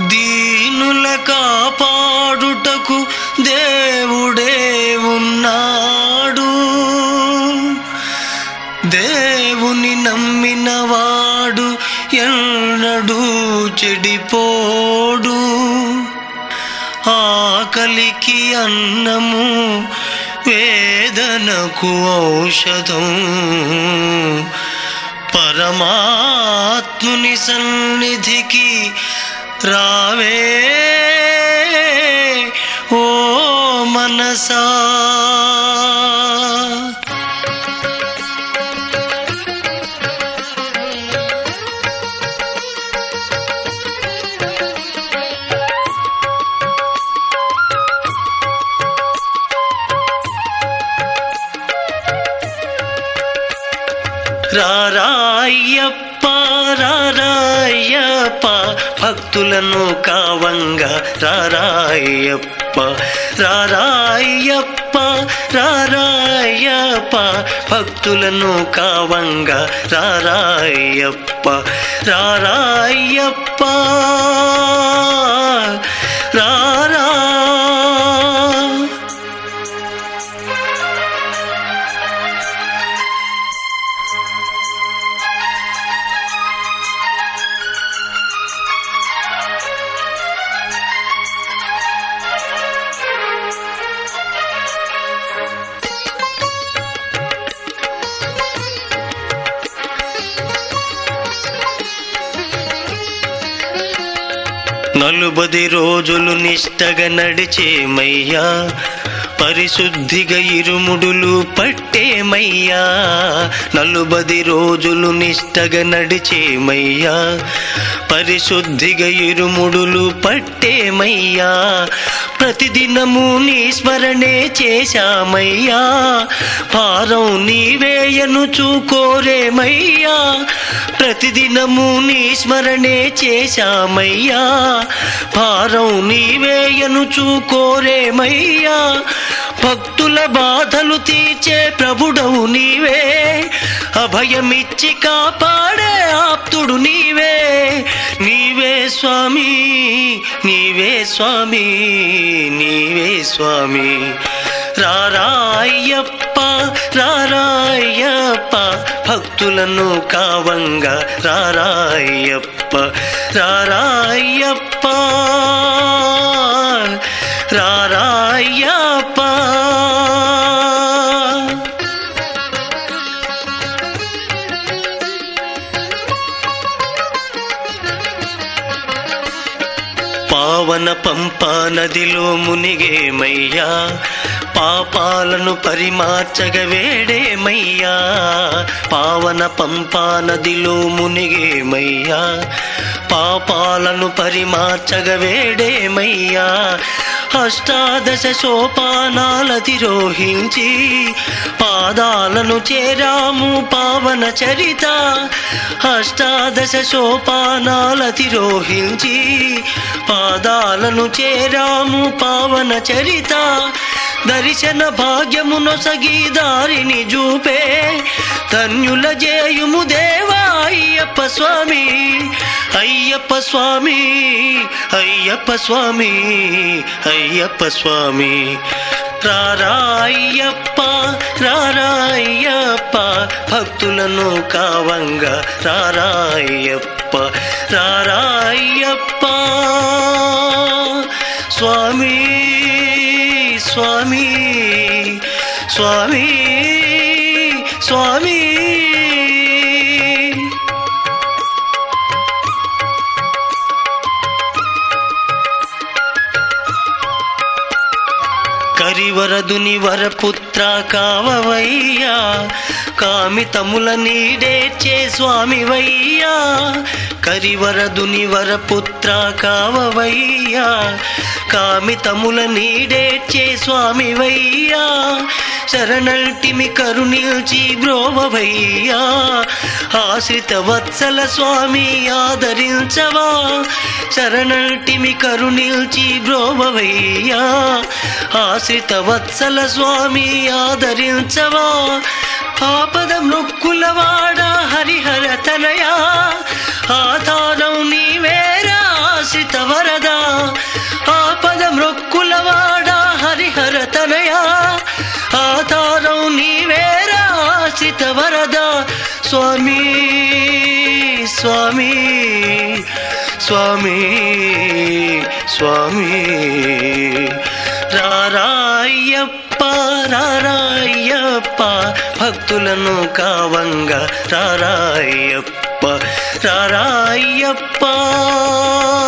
దీనుల కాపాడుటకు దేవుడే ఉన్నాడు దేవుని నమ్మినవాడు ఎన్నడూ చెడిపోడు ఆకలికి అన్నము వేదనకు ఔషధం పరమాత్ముని సన్నిధికి రావే ఓ మనసా రారాయ్యప్ప రారాయ్యప్ప భక్తులను కావంగా రారాయ్యప్ప రారాయ్యప్ప రారాయ్యప్ప భక్తులను కావంగా రారాయ్యప్ప రారాయ్యప్ప రారా నలుబది రోజులు నిష్టగా నడిచేమయ్యా పరిశుద్ధిగా ఇరుముడులు పట్టేమయ్యా నలుబది రోజులు నిష్టగా నడిచేమయ్యా పరిశుద్ధిగా ఇరుముడులు పట్టేమయ్యా ప్రతిదినము నీ స్మరణే చేశామయ్యా భారం నీవేయను చూకోరేమయ్యా ప్రతిదినము నీ స్మరణే చేశామయ్యా భారం నీవేయను చూకోరేమయ్యా భక్తుల బాధలు తీర్చే ప్రభుడవు నీవే అభయమిచ్చి కాపాడే ఆప్తుడు నీవే నీవే స్వామి నీవే స్వామి నీవే స్వామి రారాయ్యప్ప రారాయ్యప్ప భక్తులను కావంగా రారాయ్యప్ప రారాయ్యప్ప రారాయ్యప్ప పావన పంపా నదిలో మునిగేమయ్యా పాపాలను పరిమార్చగ వేడేమయ్యా పావన పంపా నదిలో మునిగేమయ్యా పాపాలను పరిమార్చగ వేడేమయ్యా అష్టాదశ సోపానాలతిరోహించి పాదాలను చేరాము పావన చరిత అష్టాదశ సోపానాలతిరోహించి పాదాలను చేరాము పావన చరిత దర్శన భాగ్యమునొసగి దారిని చూపే ధన్యుల జేయుము దేవా అయ్యప్ప స్వామి అయ్యప్ప స్వామి అయ్యప్ప స్వామి అయ్యప్ప స్వామి రారాయ్యప్ప రారాయ్యప్ప భక్తులను కావంగా రారాయ్యప్ప రారాయ్యప్ప స్వామి స్వామి స్వామి స్వామి కరివరదుని వరపుత్ర కావవయ్యా కామితముల నీడేచే స్వామివయ్యా కరివరదుని వరపుత్ర కావవయ్యా కామితముల నీడేచే స్వామివయ్యా శరణల్టిమి కరుణిల్చి బ్రోవవయ్యా ఆశ్రిత వత్సల స్వామి ఆదరించవా శరణల్టిమి కరుణిల్చి బ్రోవవయ్యా ఆశ్రిత వత్సల స్వామి ఆదరించవా ఆపద మృక్కులవాడ హరిహర తనయా ఆధారం నీవేరా ఆశ్రిత వరద కామిత వరద స్వామి స్వామి స్వామి స్వామి రారాయ్యప్ప రారాయ్యప్ప భక్తులను కావంగా రారాయ్యప్ప రారాయ్యప్ప